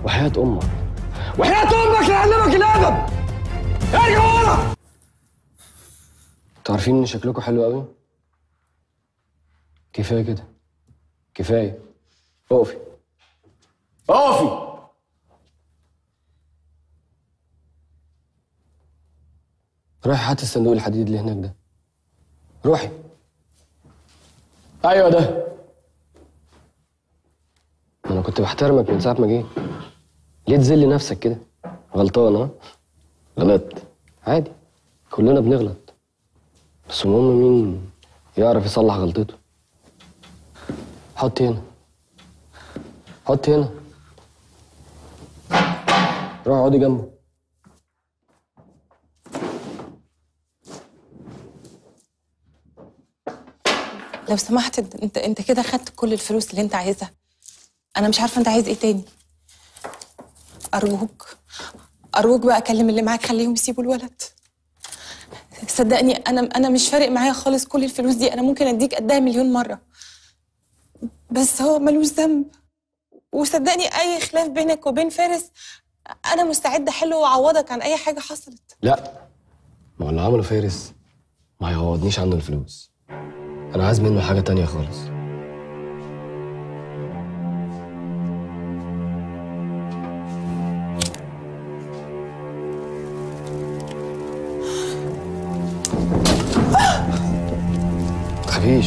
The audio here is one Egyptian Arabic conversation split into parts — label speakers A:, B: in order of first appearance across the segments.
A: وحياة امك وحياة امك يعلمك الادب ارجع ورا انتوا عارفين ان شكلكم حلو قوي كفايه كده كفايه اقفي اقفي روحي هات الصندوق الحديد اللي هناك ده روحي ايوه ده انا كنت بحترمك من ساعه ما جيت ليه تذل نفسك كده غلطان ها غلطت عادي كلنا بنغلط بس المهم مين يعرف يصلح غلطته حط هنا حط هنا روح اقعدي جنبه
B: لو سمحت انت انت, انت كده خدت كل الفلوس اللي انت عايزها انا مش عارفه انت عايز ايه تاني ارجوك ارجوك بقى اكلم اللي معاك خليهم يسيبوا الولد صدقني انا انا مش فارق معايا خالص كل الفلوس دي انا ممكن اديك قدها مليون مره بس هو ملوش ذنب وصدقني اي خلاف بينك وبين فارس انا مستعده احله واعوضك عن اي حاجه حصلت
A: لا ما هو اللي عمله فارس ما هيعوضنيش عنه الفلوس انا عايز منه حاجه تانية خالص تخافيش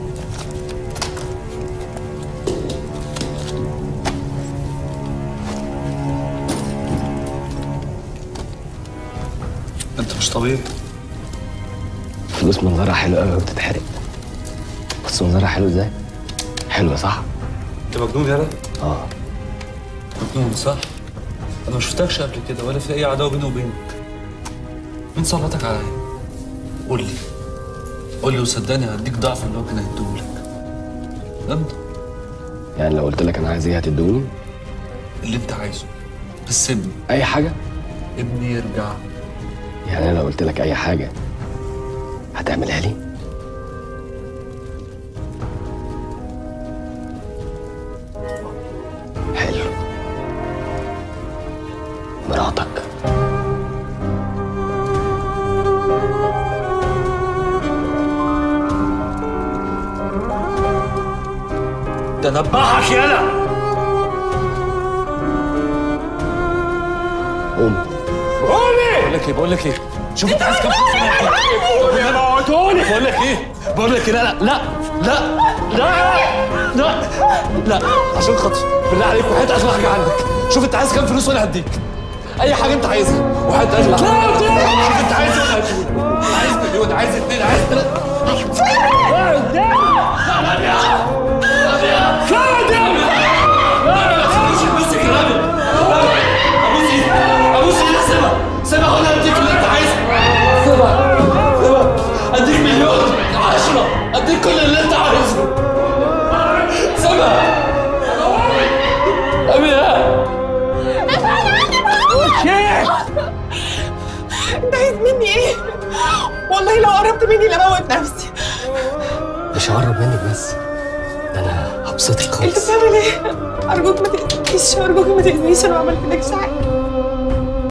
C: انت مش طبيعي
A: الفلوس منظرها حلو قوي وبتتحرق بص منظرها حلو ازاي حلوه صح
C: انت مجنون يالا
A: اه
C: مجنون صح انا ما شفتكش قبل كده ولا في اي عداوه بيني وبينك مين صلتك عليا قول لي قول لي وصدقني هديك ضعف اللي هو كان هيديهولك انت
A: يعني لو قلت لك انا عايز ايه هتدوني
C: اللي انت عايزه بس ابني
A: اي حاجه
C: ابني يرجع
A: يعني انا لو قلت لك اي حاجه هتعملها لي حلو مراتك
C: تنبحك يالا
A: قوم
C: بقول لك ايه بقول لك ايه شوف انت عايز كام فلوس انا هديك. بقول لك ايه بقول لك ايه لا لا لا لا لا لا عشان خاطر بالله عليك وحياة اغلى حاجه عندك شوف انت عايز كام فلوس وانا هديك اي حاجه انت عايزها وحياة اغلى حاجه شوف انت عايز ايه وانا هديهولك عايز مليون عايز اتنين عايز تلاته ابوس ايدك سيبها سيبها وانا اديك اللي انت عايزه سيبها سيبها اديك مليون عشرة اديك كل اللي انت عايزه سيبها ابيها
B: انت عايز مني ايه والله لو قربت مني لموت نفسي
A: مش هقرب منك بس ده انا هبسطك
B: انت
A: خالص
B: بتعمل ايه ارجوك ما تاذينيش ارجوك ما تاذينيش انا ما عملتلكش حاجه